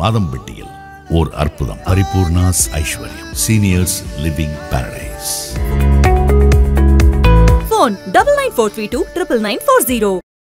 மாதம்பட்டியில் ஓர் அற்புதம் Paripoorna's Aishwaryam seniors living paradise Phone double nine four three two triple nine four zero.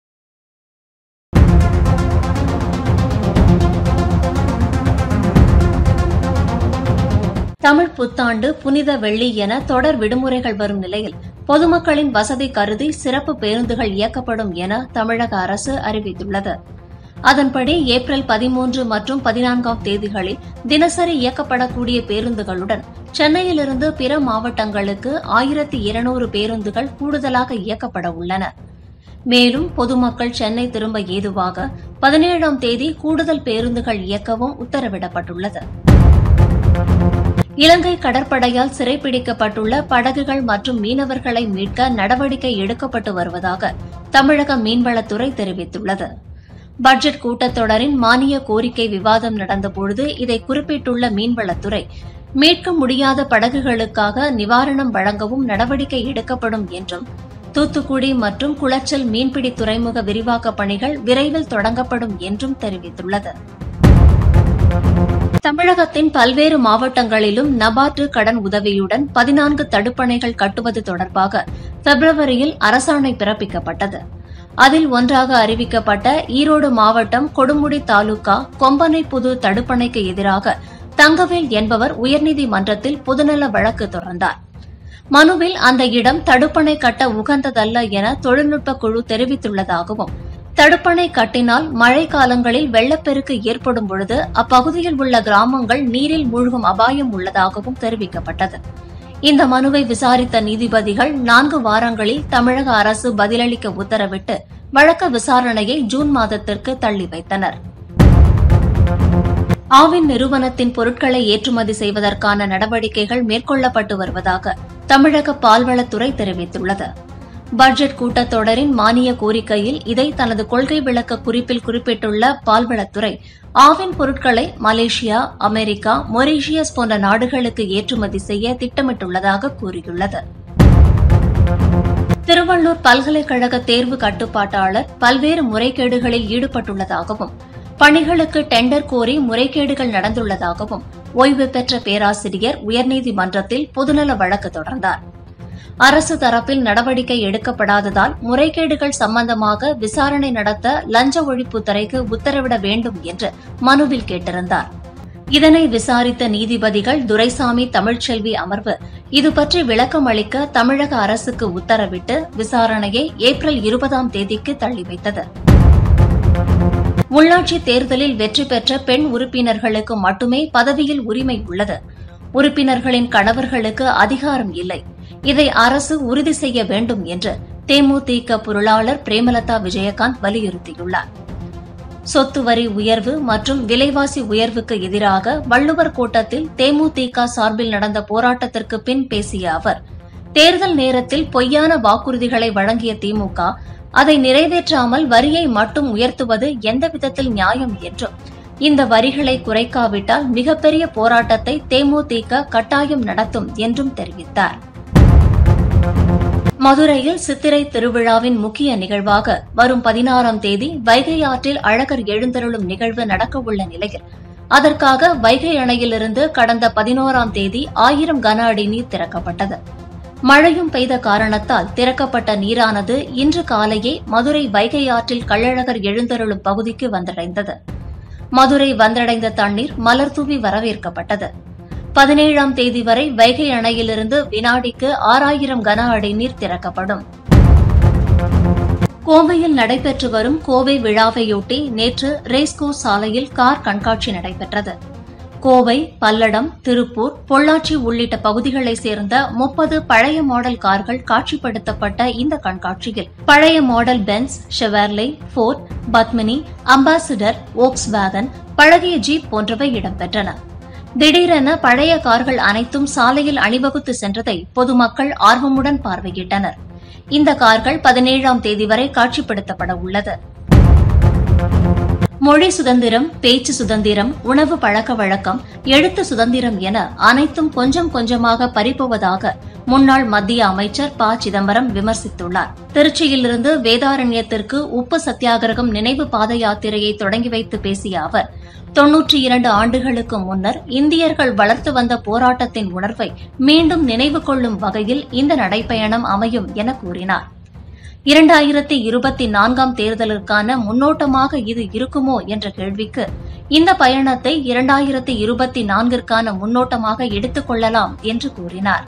Tamil புத்தாண்டு புனித வெள்ளி என தொடர் விடுமுறைகள் வரும் நிலையில் பொதுமக்களின் வசதி கருதி சிறப்பு பேருந்துகள் இயக்கப்படும் என தமிழக அரசு அறிவித்துள்ளது அதன்படி ஏப்ரல் பதிமூன்று மற்றும் பதினான்காம் தேதிகளில் தினசரி இயக்கப்படக்கூடிய பேருந்துகளுடன் சென்னையிலிருந்து பிற மாவட்டங்களுக்கு ஆயிரத்தி இருநூறு பேருந்துகள் கூடுதலாக இயக்கப்பட உள்ளன மேலும் பொதுமக்கள் சென்னை திரும்ப ஏதுவாக பதினேழாம் தேதி கூடுதல் பேருந்துகள் இயக்கவும் உத்தரவிடப்பட்டுள்ளது இலங்கை கடற்படையால் சிறைப்பிடிக்கப்பட்டுள்ள படகுகள் மற்றும் மீனவர்களை மீட்க நடவடிக்கை எடுக்கப்பட்டு வருவதாக தமிழக மீன்வளத்துறை தெரிவித்துள்ளது பட்ஜெட் கூட்டத்தொடரின் மானிய கோரிக்கை விவாதம் நடந்தபொழுது இதை குறிப்பிட்டுள்ள மீன்வளத்துறை மீட்க முடியாத படகுகளுக்காக நிவாரணம் வழங்கவும் நடவடிக்கை எடுக்கப்படும் என்றும் தூத்துக்குடி மற்றும் குளச்சல் மீன்பிடி துறைமுக விரிவாக்கப் பணிகள் விரைவில் தொடங்கப்படும் என்றும் தெரிவித்துள்ளது தமிழகத்தின் பல்வேறு மாவட்டங்களிலும் நபார்டு கடன் உதவியுடன் பதினான்கு தடுப்பணைகள் கட்டுவது தொடர்பாக பிப்ரவரியில் அரசாணை பிறப்பிக்கப்பட்டது அதில் ஒன்றாக அறிவிக்கப்பட்ட ஈரோடு மாவட்டம் கொடுமுடி தாலுகா கொம்பனைப்புது தடுப்பணைக்கு எதிராக தங்கவேல் என்பவர் உயர்நீதிமன்றத்தில் பொதுநல வழக்கு தொடர்ந்தார் மனுவில் அந்த இடம் தடுப்பணை கட்ட உகந்ததல்ல என தொழில்நுட்ப குழு தெரிவித்துள்ளதாகவும் தடுப்பணை கட்டினால் மழை காலங்களில் வெள்ளப்பெருக்கு ஏற்படும் பொழுது அப்பகுதியில் உள்ள கிராமங்கள் நீரில் மூழ்கும் அபாயம் உள்ளதாகவும் தெரிவிக்கப்பட்டது இந்த மனுவை விசாரித்த நீதிபதிகள் நான்கு வாரங்களில் தமிழக அரசு பதிலளிக்க உத்தரவிட்டு வழக்கு விசாரணையை ஜூன் மாதத்திற்கு தள்ளி வைத்தனர் ஆவின் நிறுவனத்தின் பொருட்களை ஏற்றுமதி செய்வதற்கான நடவடிக்கைகள் மேற்கொள்ளப்பட்டு வருவதாக தமிழக பால்வளத்துறை தெரிவித்துள்ளது பட்ஜெட் கூட்டத்தொடரின் மானிய கோரிக்கையில் இதை தனது கொள்கை விளக்க குறிப்பில் குறிப்பிட்டுள்ள பால்வளத்துறை ஆவின் பொருட்களை மலேசியா அமெரிக்கா மொரீஷியஸ் போன்ற நாடுகளுக்கு ஏற்றுமதி செய்ய திட்டமிட்டுள்ளதாக கூறியுள்ளது திருவள்ளூர் பல்கலைக்கழக தேர்வு கட்டுப்பாட்டாளர் பல்வேறு முறைகேடுகளில் ஈடுபட்டுள்ளதாகவும் பணிகளுக்கு டெண்டர் கோரி முறைகேடுகள் நடந்துள்ளதாகவும் ஓய்வு பெற்ற பேராசிரியர் உயர்நீதிமன்றத்தில் பொதுநல வழக்கு தொடர்ந்தார் அரசு தரப்பில் நடவடிக்கை எடுக்கப்படாததால் முறைகேடுகள் சம்பந்தமாக விசாரணை நடத்த லஞ்ச ஒழிப்புத்துறைக்கு உத்தரவிட வேண்டும் என்று மனுவில் கேட்டிருந்தார் இதனை விசாரித்த நீதிபதிகள் துரைசாமி தமிழ்ச்செல்வி அமர்வு இதுபற்றி விளக்கம் அளிக்க தமிழக அரசுக்கு உத்தரவிட்டு விசாரணையை ஏப்ரல் இருபதாம் தேதிக்கு தள்ளி வைத்தது உள்ளாட்சி தேர்தலில் வெற்றி பெற்ற பெண் உறுப்பினர்களுக்கு மட்டுமே பதவியில் உரிமை உள்ளது உறுப்பினர்களின் கணவர்களுக்கு அதிகாரம் இல்லை இதை அரசு உறுதி செய்ய வேண்டும் என்று தேமுதிக பொருளாளர் பிரேமலதா விஜயகாந்த் வலியுறுத்தியுள்ளார் சொத்து வரி உயர்வு மற்றும் விலைவாசி உயர்வுக்கு எதிராக வள்ளுவர் கோட்டத்தில் தேமுதிக சார்பில் நடந்த போராட்டத்திற்கு பின் பேசிய அவர் தேர்தல் நேரத்தில் பொய்யான வாக்குறுதிகளை வழங்கிய திமுக அதை நிறைவேற்றாமல் வரியை மட்டும் உயர்த்துவது எந்த விதத்தில் நியாயம் என்றும் இந்த வரிகளை குறைக்காவிட்டால் மிகப்பெரிய போராட்டத்தை தேமுதிக கட்டாயம் நடத்தும் என்றும் தெரிவித்தார் மதுரையில் சித்திரை திருவிழாவின் முக்கிய நிகழ்வாக வரும் பதினாறாம் தேதி வைகை ஆற்றில் அழகர் எழுந்தருளும் நிகழ்வு நடக்கவுள்ள நிலையில் அதற்காக வைகை அணையிலிருந்து கடந்த பதினோராம் தேதி ஆயிரம் கன அடி நீர் திறக்கப்பட்டது மழையும் பெய்த காரணத்தால் திறக்கப்பட்ட நீரானது இன்று காலையே மதுரை வைகை ஆற்றில் கள்ளழகர் எழுந்தருளும் பகுதிக்கு வந்தடைந்தது மதுரை வந்தடைந்த தண்ணீர் மலர்தூவி வரவேற்கப்பட்டது பதினேழாம் தேதி வரை வைகை அணையிலிருந்து வினாடிக்கு ஆறாயிரம் கன அடி நீர் திறக்கப்படும் கோவையில் நடைபெற்று வரும் கோவை விழாவையொட்டி நேற்று ரேஸ்கோர்ஸ் சாலையில் கார் கண்காட்சி நடைபெற்றது கோவை பல்லடம் திருப்பூர் பொள்ளாச்சி உள்ளிட்ட பகுதிகளைச் சேர்ந்த முப்பது பழைய மாடல் கார்கள் காட்சிப்படுத்தப்பட்ட இந்த கண்காட்சியில் பழைய model Benz Chevrolet Ford Padmini Ambassador Volkswagen பழகிய ஜீப் போன்றவை இடம்பெற்றன திடீரென பழைய கார்கள் அனைத்தும் சாலையில் அணிவகுத்து சென்றதை பொதுமக்கள் ஆர்வமுடன் பார்வையிட்டனர் இந்த கார்கள் பதினேழாம் தேதி வரை காட்சிப்படுத்தப்பட உள்ளது மொழி சுதந்திரம் பேச்சு சுதந்திரம் உணவு பழக்க வழக்கம் எழுத்து சுதந்திரம் என அனைத்தும் கொஞ்சம் கொஞ்சமாக பறிப்போவதாக முன்னாள் மத்திய அமைச்சர் ப சிதம்பரம் விமர்சித்துள்ளார் திருச்சியிலிருந்து வேதாரண்யத்திற்கு உப்பு சத்தியாகிரகம் நினைவு பாத யாத்திரையை தொடங்கி வைத்து பேசிய அவர் தொன்னூற்றி இரண்டு ஆண்டுகளுக்கு முன்னர் இந்தியர்கள் வளர்த்து வந்த போராட்டத்தின் உணர்வை மீண்டும் நினைவு கொள்ளும் வகையில் இந்த நடைப்பயணம் அமையும் என கூறினார் இரண்டாயிரத்தி இருபத்தி நான்காம் தேர்தலுக்கான முன்னோட்டமாக இது இருக்குமோ என்ற கேள்விக்கு இந்த பயணத்தை இரண்டாயிரத்தி இருபத்தி நான்கிற்கான முன்னோட்டமாக எடுத்துக் கொள்ளலாம் என்று கூறினார்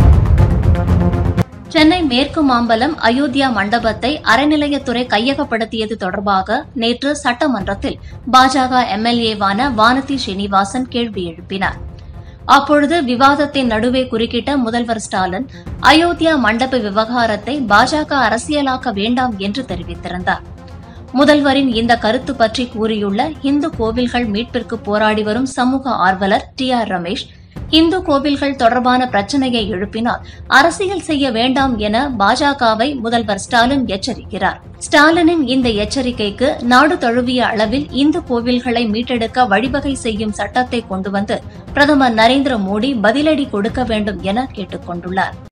சென்னை மேற்கு மாம்பலம் அயோத்தியா மண்டபத்தை அறநிலையத்துறை கையகப்படுத்தியது தொடர்பாக நேற்று சட்டமன்றத்தில் பாஜக எம்எல்ஏவான வானதி ஸ்ரீனிவாசன் கேள்வி எழுப்பினார் அப்பொழுது விவாதத்தின் நடுவே குறுக்கிட்ட முதல்வர் ஸ்டாலின் அயோத்தியா மண்டப விவகாரத்தை பாஜக அரசியலாக்க வேண்டாம் என்று தெரிவித்திருந்தார் முதல்வரின் இந்த கருத்து பற்றி கூறியுள்ள இந்து கோவில்கள் மீட்பிற்கு போராடி வரும் சமூக ஆர்வலர் டி ஆர் ரமேஷ் இந்து கோவில்கள் தொடர்பான பிரச்சனையை எழுப்பினால் அரசியல் செய்ய வேண்டாம் என பாஜகவை முதல்வர் ஸ்டாலின் எச்சரிக்கிறார் ஸ்டாலினின் இந்த எச்சரிக்கைக்கு நாடு தழுவிய அளவில் இந்து கோவில்களை மீட்டெடுக்க வழிவகை செய்யும் சட்டத்தை கொண்டு வந்து பிரதமர் நரேந்திர மோடி பதிலடி கொடுக்க வேண்டும் என கேட்டுக் கொண்டுள்ளார்